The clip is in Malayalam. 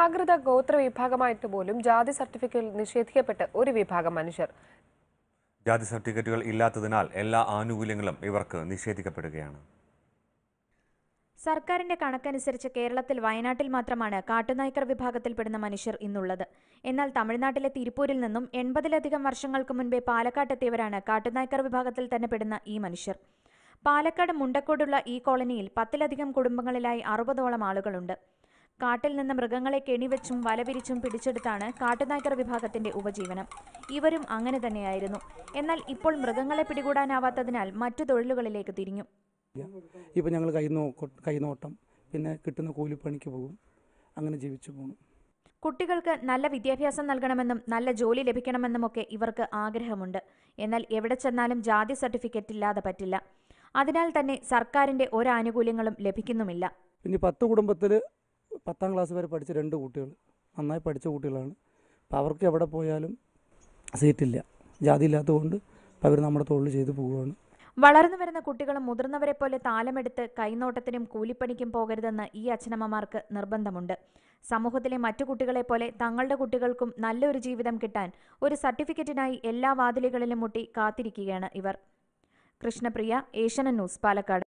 പ്രാകൃത ഗോത്ര വിഭാഗമായിട്ട് പോലും ജാതി സർട്ടിഫിക്കറ്റ് നിഷേധിക്കപ്പെട്ട് ഒരു വിഭാഗം മനുഷ്യർ ജാതി സർട്ടിഫിക്കറ്റുകൾ ഇല്ലാത്തതിനാൽ എല്ലാ ആനുകൂല്യങ്ങളും ഇവർക്ക് നിഷേധിക്കപ്പെടുകയാണ് സർക്കാരിന്റെ കണക്കനുസരിച്ച് കേരളത്തിൽ വയനാട്ടിൽ മാത്രമാണ് കാട്ടുനായ്ക്കർ വിഭാഗത്തിൽപ്പെടുന്ന മനുഷ്യർ ഇന്നുള്ളത് എന്നാൽ തമിഴ്നാട്ടിലെ തിരുപ്പൂരിൽ നിന്നും എൺപതിലധികം വർഷങ്ങൾക്ക് മുൻപേ പാലക്കാട്ടെത്തിയവരാണ് കാട്ടുനായ്ക്കർ വിഭാഗത്തിൽ തന്നെ പെടുന്ന ഈ മനുഷ്യർ പാലക്കാട് മുണ്ടക്കോടുള്ള ഈ കോളനിയിൽ പത്തിലധികം കുടുംബങ്ങളിലായി അറുപതോളം ആളുകളുണ്ട് കാട്ടിൽ നിന്ന് മൃഗങ്ങളെ കെണിവെച്ചും വലവിരിച്ചും പിടിച്ചെടുത്താണ് കാട്ടുനായ്ക്കർ വിഭാഗത്തിന്റെ ഉപജീവനം ഇവരും അങ്ങനെ തന്നെയായിരുന്നു എന്നാൽ ഇപ്പോൾ മൃഗങ്ങളെ പിടികൂടാനാവാത്തതിനാൽ മറ്റു തൊഴിലുകളിലേക്ക് തിരിഞ്ഞു ഇപ്പം ഞങ്ങൾ കൈനോ കൈനോട്ടം പിന്നെ കിട്ടുന്ന കൂലിപ്പണിക്ക് പോകും അങ്ങനെ ജീവിച്ചു പോകും കുട്ടികൾക്ക് നല്ല വിദ്യാഭ്യാസം നൽകണമെന്നും നല്ല ജോലി ലഭിക്കണമെന്നുമൊക്കെ ഇവർക്ക് ആഗ്രഹമുണ്ട് എന്നാൽ എവിടെ ചെന്നാലും ജാതി സർട്ടിഫിക്കറ്റ് ഇല്ലാതെ പറ്റില്ല അതിനാൽ തന്നെ സർക്കാരിന്റെ ഒരാനുകൂല്യങ്ങളും ലഭിക്കുന്നുമില്ല പിന്നെ ഈ പത്ത് കുടുംബത്തിൽ പത്താം ക്ലാസ് വരെ പഠിച്ച രണ്ട് കുട്ടികൾ നന്നായി പഠിച്ച കുട്ടികളാണ് അപ്പോൾ അവർക്ക് എവിടെ പോയാലും സീറ്റില്ല ജാതി ഇല്ലാത്തതുകൊണ്ട് അപ്പോൾ അവർ നമ്മുടെ തൊഴിൽ ചെയ്തു പോവുകയാണ് വളർന്നു വരുന്ന കുട്ടികളും മുതിർന്നവരെ പോലെ താലമെടുത്ത് കൈനോട്ടത്തിനും കൂലിപ്പണിക്കും പോകരുതെന്ന് ഈ അച്ഛനമ്മമാർക്ക് നിർബന്ധമുണ്ട് സമൂഹത്തിലെ മറ്റു കുട്ടികളെ പോലെ തങ്ങളുടെ കുട്ടികൾക്കും നല്ലൊരു ജീവിതം കിട്ടാൻ ഒരു സർട്ടിഫിക്കറ്റിനായി എല്ലാ വാതിലുകളിലും മുട്ടി കാത്തിരിക്കുകയാണ് ഇവർ കൃഷ്ണപ്രിയ ഏഷ്യൻ ന്യൂസ് പാലക്കാട്